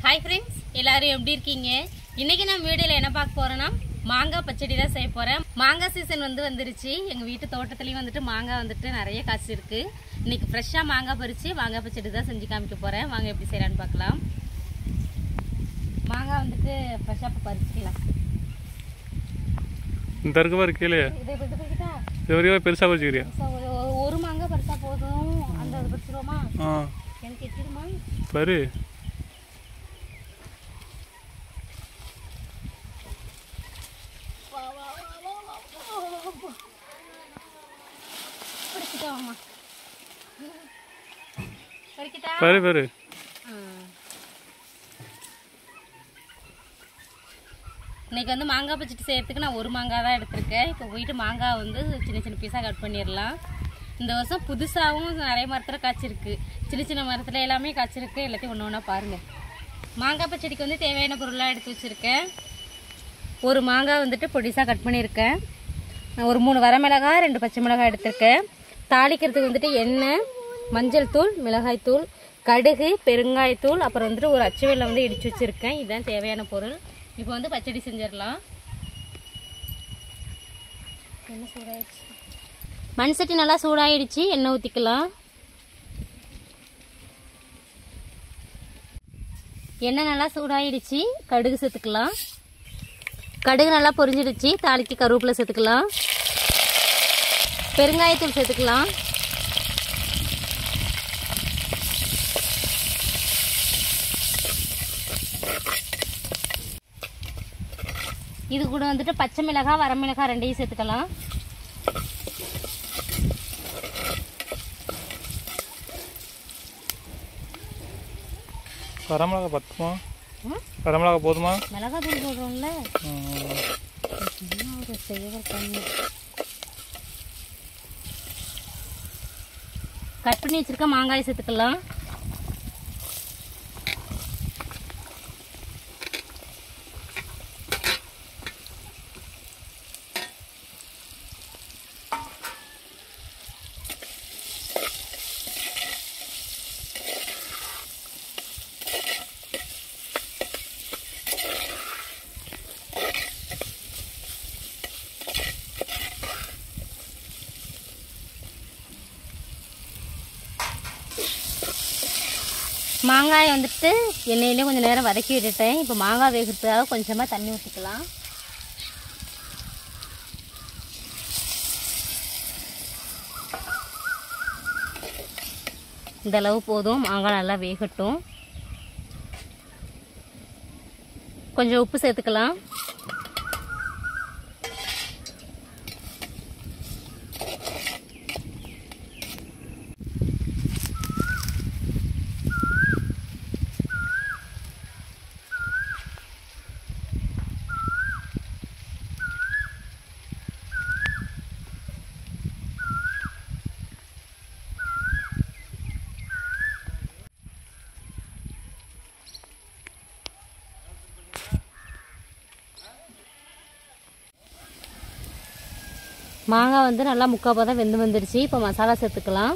Hi friends எல்லாரும் எப்படி இருக்கீங்க இன்னைக்கு நம்ம வீடியோல என்ன பார்க்க போறோம்னா மாங்காய் பச்சடி தான் செய்ய போறேன் மாங்காய் சீசன் வந்து வந்துருச்சு எங்க வீட்டு தோட்டத்துலயும் வந்துட்டு மாங்காய் வந்துட்டு நிறைய காசு இருக்கு இன்னைக்கு ஃப்ரெஷ்ஷா மாங்காய் பறிச்சு மாங்காய் பச்சடி தான் செஞ்சு காமிக்க போறேன் வாங்க எப்படி செய்யலான்னு பார்க்கலாம் மாங்காய் வந்துட்டு ஃப்ரெஷ்ஷாக இப்போ பறிச்சுக்கலாம் இந்த இருக்க பாரு கீழே இதை விட்டு போய்கிட்டா இது வரைக்கும் பெருசாக வச்சுக்கிறியா ஒரு மாங்காய் பறிச்சா போதும் அந்த அது பறிச்சிருவோமா ஆ எனக்கு எத்திடுமா பாரு பறிக்கிட்டோம்மா பறிக்கிட்டா பாரு பாரு இன்னைக்கு வந்து மாங்காய் பச்சடி செய்யறதுக்கு நான் ஒரு மாங்காய் தான் எடுத்திருக்கேன் இப்போ போயிட்டு மாங்காய் வந்து சின்ன சின்ன பீஸாக கட் பண்ணிடலாம் இந்த வருஷம் புதுசாகவும் நிறைய மரத்தில் காய்ச்சிருக்கு சின்ன சின்ன மரத்தில் எல்லாமே காய்ச்சிருக்கு எல்லாத்தையும் ஒன்று ஒன்றா பாருங்கள் மாங்காய் பச்சடிக்கு வந்து தேவையான பொருளாக எடுத்து வச்சுருக்கேன் ஒரு மாங்காய் வந்துட்டு பொடிசாக கட் பண்ணியிருக்கேன் ஒரு மூணு வரமிளகாய் ரெண்டு பச்சை மிளகாய் எடுத்திருக்கேன் தாளிக்கிறதுக்கு வந்துட்டு எண்ணெய் மஞ்சள் தூள் மிளகாய் தூள் கடுகு பெருங்காயத்தூள் அப்புறம் வந்துட்டு ஒரு அச்சு வெல்லம் வந்து இடிச்சு வச்சுருக்கேன் இதுதான் தேவையான பொருள் இப்போ வந்து பச்சடி செஞ்சிடலாம் என்ன சூடாயிடுச்சு மண் சட்டி நல்லா சூடாயிடுச்சு எண்ணெய் ஊற்றிக்கலாம் எண்ணெய் நல்லா சூடாயிடுச்சு கடுகு சேர்த்துக்கலாம் கடுகு நல்லா பொரிஞ்சிடுச்சு தாளிக்கு கருவேப்பிலை சேர்த்துக்கலாம் பெருங்காயத்தூள் சேர்த்துக்கலாம் இது கூட வந்துட்டு பச்சை மிளகாய் வரமிளகாய் ரெண்டையும் சேர்த்துக்கலாம் வரமிளகா பத்துமா ம்? வரமிளகா போதுமா மிளகாய் தூள் போடுறோம்ல ம். சும்மா ஒரு செய்யற பண்ணி கட் பண்ணி வச்சிருக்க மாங்காய் சேர்த்துக்கலாம் மாங்காயை வந்துட்டு எண்ணெயிலே கொஞ்சம் நேரம் வதக்கி விட்டுட்டேன் இப்போ மாங்காய் வேகிறதுக்காக கொஞ்சமாக தண்ணி ஊற்றிக்கலாம் இந்த அளவு போதும் மாங்காய் நல்லா வேகட்டும் கொஞ்சம் உப்பு சேர்த்துக்கலாம் மாங்காய் வந்து நல்லா முக்கால் பதம் வெந்து வந்துடுச்சு இப்போ மசாலா சேர்த்துக்கலாம்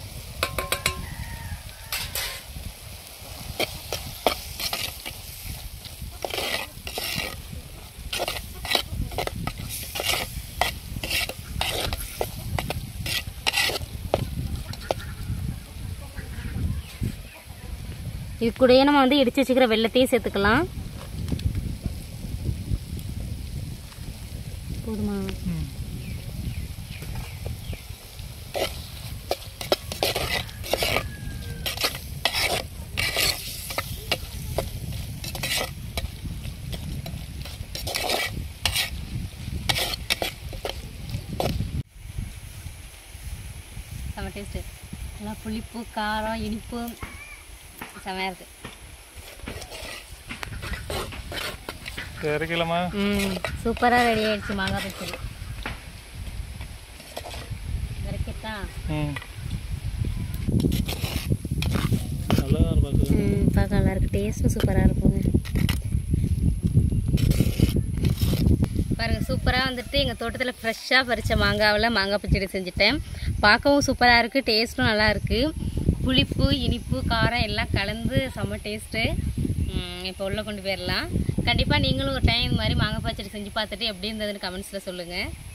இது கூடயே நம்ம வந்து இடிச்சு வச்சுக்கிற வெள்ளத்தையும் சேர்த்துக்கலாம் போதுமா ம். செம்ம டேஸ்ட்டு நல்லா புளிப்பு காரம் இனிப்பு செம்மையாக இருக்குது சரி, இறக்கலாமா ம் சூப்பராக ரெடி ஆயிடுச்சு மாங்காய் பச்சடி இறக்கிட்டா ம் நல்லா தான் பார்க்குது ம் பார்க்க நல்லா இருக்கு டேஸ்ட்டும் சூப்பராக இருக்குங்க பாருங்க சூப்பராக வந்துட்டு எங்கள் தோட்டத்தில் ஃப்ரெஷ்ஷாக பறித்த மாங்காவில் மாங்காய் பச்சடி செஞ்சுட்டேன் பார்க்கவும் சூப்பராக இருக்குது டேஸ்ட்டும் நல்லா இருக்குது புளிப்பு இனிப்பு காரம் எல்லாம் கலந்து செம்ம டேஸ்ட்டு வாங்க இப்போ உள்ளே கொண்டு போயிடலாம் கண்டிப்பாக நீங்களும் ஒரு டைம் இது மாதிரி மாங்காய் பச்சடி செஞ்சு பார்த்துட்டு எப்படி இருந்ததுன்னு கமெண்ட்ஸில் சொல்லுங்கள்